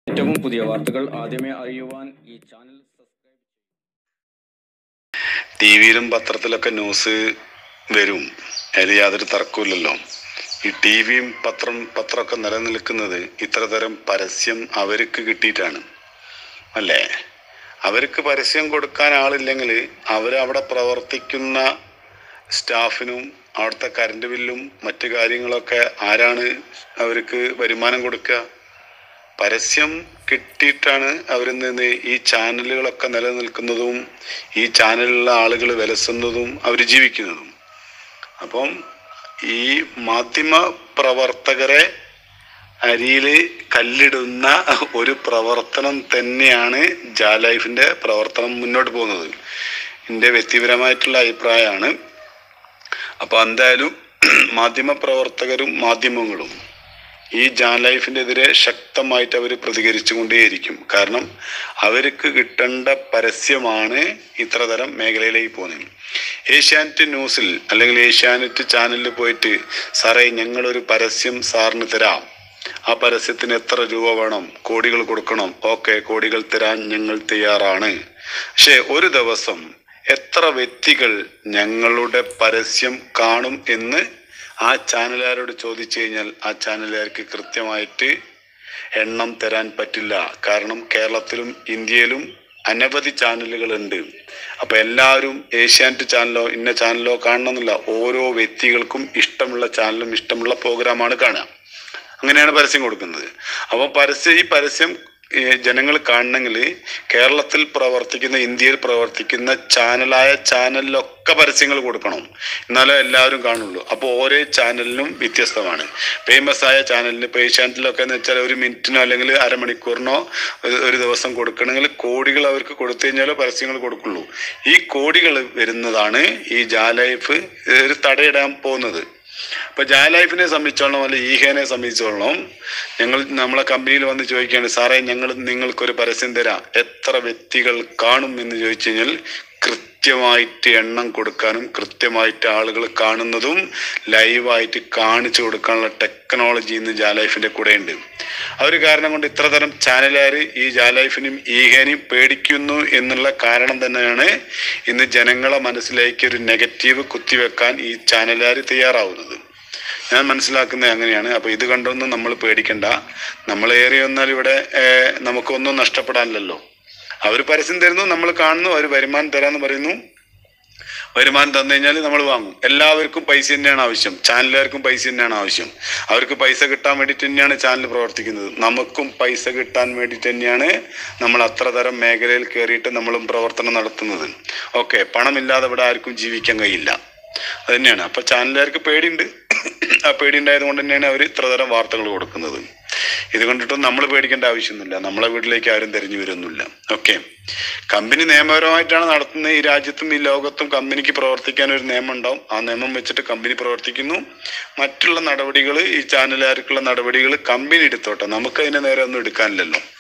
ഏറ്റവും പുതിയ വാർത്തകൾ ആദ്യമേ അറിയുവാൻ ഈ ചാനൽ സബ്സ്ക്രൈബ് ടി വിയിലും പത്രത്തിലൊക്കെ ന്യൂസ് വരും അതിൽ യാതൊരു തർക്കമില്ലല്ലോ ഈ ടി വിയും പത്രം പത്രമൊക്കെ നിലനിൽക്കുന്നത് ഇത്രതരം പരസ്യം അവർക്ക് കിട്ടിയിട്ടാണ് അല്ലേ അവർക്ക് പരസ്യം കൊടുക്കാൻ ആളില്ലെങ്കിൽ അവരവിടെ പ്രവർത്തിക്കുന്ന സ്റ്റാഫിനും അവിടുത്തെ കറണ്ട് ബില്ലും മറ്റു കാര്യങ്ങളൊക്കെ ആരാണ് അവർക്ക് വരുമാനം കൊടുക്കുക പരസ്യം കിട്ടിയിട്ടാണ് അവരിൽ നിന്ന് ഈ ചാനലുകളൊക്കെ നിലനിൽക്കുന്നതും ഈ ചാനലിലുള്ള ആളുകൾ വിലസുന്നതും അവർ ജീവിക്കുന്നതും അപ്പം ഈ മാധ്യമ പ്രവർത്തകരെ അരിയിൽ കല്ലിടുന്ന ഒരു പ്രവർത്തനം തന്നെയാണ് ജാലൈഫിൻ്റെ പ്രവർത്തനം മുന്നോട്ട് പോകുന്നത് എൻ്റെ വ്യക്തിപരമായിട്ടുള്ള അഭിപ്രായമാണ് അപ്പോൾ എന്തായാലും മാധ്യമ പ്രവർത്തകരും മാധ്യമങ്ങളും ഈ ജാൻ ലൈഫിനെതിരെ ശക്തമായിട്ട് അവർ പ്രതികരിച്ചുകൊണ്ടേയിരിക്കും കാരണം അവർക്ക് കിട്ടേണ്ട പരസ്യമാണ് ഇത്രതരം മേഖലയിലേക്ക് പോകുന്നത് ഏഷ്യാനെറ്റ് ന്യൂസിൽ അല്ലെങ്കിൽ ഏഷ്യാനെറ്റ് ചാനലിൽ പോയിട്ട് സാറേ ഞങ്ങളൊരു പരസ്യം സാറിന് തരാം ആ പരസ്യത്തിന് എത്ര രൂപ വേണം കോടികൾ കൊടുക്കണം ഓക്കെ കോടികൾ തരാൻ ഞങ്ങൾ തയ്യാറാണ് പക്ഷേ ഒരു ദിവസം എത്ര വ്യക്തികൾ ഞങ്ങളുടെ പരസ്യം കാണും എന്ന് ആ ചാനലുകാരോട് ചോദിച്ചു കഴിഞ്ഞാൽ ആ ചാനലുകാർക്ക് കൃത്യമായിട്ട് എണ്ണം തരാൻ പറ്റില്ല കാരണം കേരളത്തിലും ഇന്ത്യയിലും അനവധി ചാനലുകളുണ്ട് അപ്പൊ എല്ലാവരും ഏഷ്യാനെറ്റ് ചാനലോ ഇന്ന ചാനലോ കാണണമെന്നില്ല ഓരോ വ്യക്തികൾക്കും ഇഷ്ടമുള്ള ചാനലും ഇഷ്ടമുള്ള പ്രോഗ്രാമാണ് കാണുക അങ്ങനെയാണ് പരസ്യം കൊടുക്കുന്നത് അപ്പോൾ പരസ്യം ഈ പരസ്യം ജനങ്ങൾ കാണണമെങ്കിൽ കേരളത്തിൽ പ്രവർത്തിക്കുന്ന ഇന്ത്യയിൽ പ്രവർത്തിക്കുന്ന ചാനലായ ചാനലിലൊക്കെ പരസ്യങ്ങൾ കൊടുക്കണം എന്നാലേ എല്ലാവരും കാണുള്ളൂ അപ്പോൾ ഓരോ ചാനലിനും വ്യത്യസ്തമാണ് ഫേമസ് ആയ ചാനലിന് ഇപ്പോൾ ഏഷ്യാനെറ്റിലൊക്കെ എന്ന് വെച്ചാൽ ഒരു മിനിറ്റിനോ അല്ലെങ്കിൽ അരമണിക്കൂറിനോ ഒരു- ഒരു ദിവസം കൊടുക്കണമെങ്കിൽ കോടികൾ അവർക്ക് കൊടുത്തു കഴിഞ്ഞാലോ പരസ്യങ്ങൾ കൊടുക്കുള്ളൂ ഈ കോടികൾ വരുന്നതാണ് ഈ ജാലൈഫ് ഒരു തടയിടാൻ പോകുന്നത് അപ്പൊ ജാലൈഫിനെ സംബന്ധിച്ചോളം അല്ലെ ഈഹേനെ സംബന്ധിച്ചോളം ഞങ്ങൾ നമ്മളെ കമ്പനിയിൽ വന്ന് ചോദിക്കുകയാണ് സാറേ ഞങ്ങൾ നിങ്ങൾക്കൊരു പരസ്യം തരാം എത്ര വ്യക്തികൾ കാണും എന്ന് ചോദിച്ചു കഴിഞ്ഞാൽ കൃത്യമായിട്ട് എണ്ണം കൊടുക്കാനും കൃത്യമായിട്ട് ആളുകൾ കാണുന്നതും ലൈവായിട്ട് കാണിച്ചു കൊടുക്കാനുള്ള ടെക്നോളജി ഇന്ന് ജാലൈഫിന്റെ കൂടെ ഉണ്ട് ആ ഒരു കാരണം കൊണ്ട് ഇത്രതരം ചാനലുകാർ ഈ ജാലൈഫിനും ഈഹേനെയും പേടിക്കുന്നു എന്നുള്ള കാരണം തന്നെയാണ് ഇന്ന് ജനങ്ങളെ മനസ്സിലേക്ക് ഒരു നെഗറ്റീവ് കുത്തിവെക്കാൻ ഈ ചാനലുകാർ തയ്യാറാവുന്നത് ഞാൻ മനസ്സിലാക്കുന്നത് അങ്ങനെയാണ് അപ്പോൾ ഇത് കണ്ടൊന്നും നമ്മൾ പേടിക്കണ്ട നമ്മൾ ഏറി വന്നാൽ ഇവിടെ ഏഹ്, നമുക്കൊന്നും നഷ്ടപ്പെടാനില്ലല്ലോ അവർ പരസ്യം തരുന്നു നമ്മൾ കാണുന്നു അവർ വരുമാനം തരാന്ന് പറയുന്നു വരുമാനം തന്നു കഴിഞ്ഞാൽ നമ്മൾ വാങ്ങും എല്ലാവർക്കും പൈസ തന്നെയാണ് ആവശ്യം ചാനലുകാർക്കും പൈസ തന്നെയാണ് ആവശ്യം അവർക്ക് പൈസ കിട്ടാൻ വേണ്ടിയിട്ട് തന്നെയാണ് ചാനൽ പ്രവർത്തിക്കുന്നത് നമുക്കും പൈസ കിട്ടാൻ വേണ്ടിയിട്ട് തന്നെയാണ് നമ്മൾ അത്ര തരം മേഖലയിൽ കയറിയിട്ട് നമ്മളും പ്രവർത്തനം നടത്തുന്നത് ഓക്കെ പണമില്ലാതെ ഇവിടെ ആർക്കും ജീവിക്കാൻ കഴിയില്ല അത് തന്നെയാണ് അപ്പൊ ചാനലുകാർക്ക് പേടിയുണ്ട് ആ പേടി ഉണ്ടായത് കൊണ്ട് തന്നെയാണ് അവർ ഇത്രതരം വാർത്തകൾ കൊടുക്കുന്നത് ഇത് കണ്ടിട്ടും നമ്മൾ പേടിക്കേണ്ട ആവശ്യമൊന്നുമില്ല നമ്മളെ വീട്ടിലേക്ക് ആരും തിരഞ്ഞു വരുന്നില്ല ഓക്കെ കമ്പനി നിയമപരമായിട്ടാണ് നടത്തുന്നത് ഈ രാജ്യത്തും ഈ ലോകത്തും കമ്പനിക്ക് പ്രവർത്തിക്കാൻ ഒരു നിയമം ഉണ്ടാവും ആ നിയമം വെച്ചിട്ട് കമ്പനി പ്രവർത്തിക്കുന്നു മറ്റുള്ള നടപടികൾ ഈ ചാനലുകാർക്കുള്ള നടപടികൾ കമ്പനി എടുത്തോട്ടെ നമുക്ക് അതിന്റെ നേരെ ഒന്നും എടുക്കാനില്ലല്ലോ